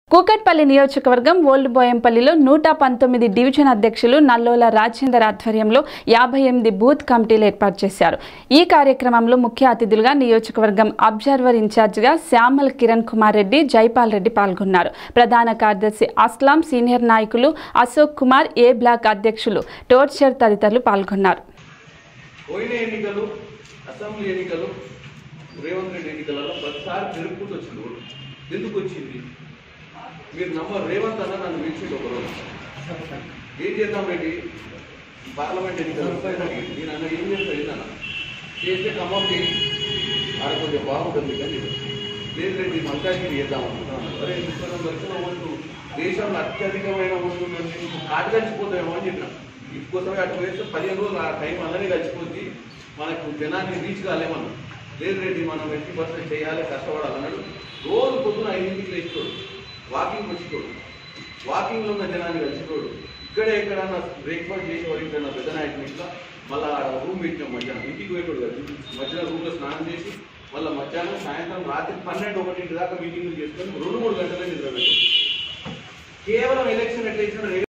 కూకట్పల్లి నియోజకవర్గం ఓల్డ్ బోయంపల్లిలో నూట పంతొమ్మిది డివిజన్ అధ్యక్షులు నల్లోల రాజేందర్ ఆధ్వర్యంలో యాభై ఎనిమిది బూత్ కమిటీలు ఏర్పాటు చేశారు ఈ కార్యక్రమంలో ముఖ్య అతిథులుగా నియోజకవర్గం అబ్జర్వర్ ఇన్ఛార్జిగా శ్యామల్ కిరణ్ కుమార్ రెడ్డి జైపాల్ రెడ్డి పాల్గొన్నారు ప్రధాన కార్యదర్శి అస్లాం సీనియర్ నాయకులు అశోక్ కుమార్ ఏ బ్లాక్ అధ్యక్షులు టోర్చర్ తదితరులు పాల్గొన్నారు పోయిన ఎన్నికలు అసెంబ్లీ ఎన్నికలు రేవంత్ రెడ్డి ఎన్నికలలో ప్రతిసారి జరుపుకుంటూ వచ్చింది ఓటు. ఎందుకు వచ్చింది మీరు నమ్మరు రేవంత్ అన్న నన్ను పిలిచింది ఒకరోజు ఏం చేద్దాం రెడ్డి ఈ పార్లమెంట్ ఎన్నికలు వస్తాయి నేను అన్న ఏం చేస్తాను ఏందన్న చేస్తే ఖమ్మం చేయి ఆడ కొంచెం బాగుంటుంది కానీ లేదు రెడ్డి మల్కాజ్గిరి చేద్దాం అనుకుంటున్నాను అరే ఎందుకు దొరికిన ఓట్లు దేశంలో అత్యధికమైన ఓట్లు కాటు కలిసిపోతాయేమో అని చెప్పిన ఇందుకోసమే అటు వేస్తే పదిహేను రోజులు ఆ టైం అందరినీ కలిసిపోద్ది మనకు జనాన్ని రీచ్ కాలేమన్నా లేదు రెడ్డి మనం ఎట్టి పర్సెంట్ చేయాలి కష్టపడాలన్నాడు రోజు పొద్దున ఐదింటికి లేచిపోడు వాకింగ్ వచ్చేటోడు వాకింగ్లో ఉన్న జనాన్ని కలిసిపోడు ఇక్కడే ఎక్కడన్నా బ్రేక్ఫాస్ట్ చేసేవాడు ఇక్కడ పెద్ద నాయకుని ఇంట్లో మళ్ళీ ఆడ రూమ్ పెట్టినాం మధ్యాహ్నం ఇంటికి పోయేటోడు కదా మధ్యాహ్నం రూమ్లో స్నానం చేసి మళ్ళీ మధ్యాహ్నం సాయంత్రం రాత్రి పన్నెండు ఒకటింటి దాకా మీటింగ్లు చేసుకొని రెండు మూడు గంటలే నిద్ర పెట్టాడు కేవలం ఎలక్షన్ ఎట్లా ఇచ్చిన